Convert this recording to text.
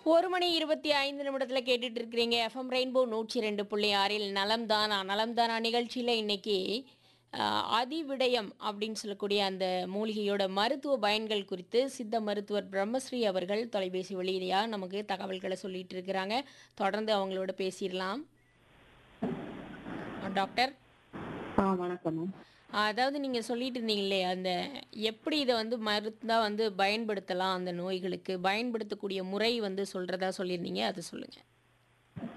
ஒரு மணி இருபத்தி ஐந்து நிமிடத்தில் கேட்டுட்டு இருக்கிறீங்க எஃப்எம் ரெயின்போ நூற்றி ரெண்டு புள்ளி ஆறில் நலம்தானா நலம்தானா நிகழ்ச்சியில் இன்னைக்கு ஆஹ், அதிவிடயம் அப்படின்னு சொல்லக்கூடிய அந்த மூலிகையோட மருத்துவ பயன்கள் குறித்து சித்த மருத்துவர் பிரம்மஸ்ரீ அவர்கள் தொலைபேசி வழியாக நமக்கு தகவல்களை சொல்லிட்டு இருக்கிறாங்க தொடர்ந்து அவங்களோட பேசிடலாம் டாக்டர் ஆ வணக்கம் மேம் அதாவது நீங்கள் சொல்லிட்டு இருந்தீங்களே அந்த எப்படி இதை வந்து மருந்தாக வந்து பயன்படுத்தலாம் அந்த நோய்களுக்கு பயன்படுத்தக்கூடிய முறை வந்து சொல்கிறதா சொல்லியிருந்தீங்க அது சொல்லுங்கள்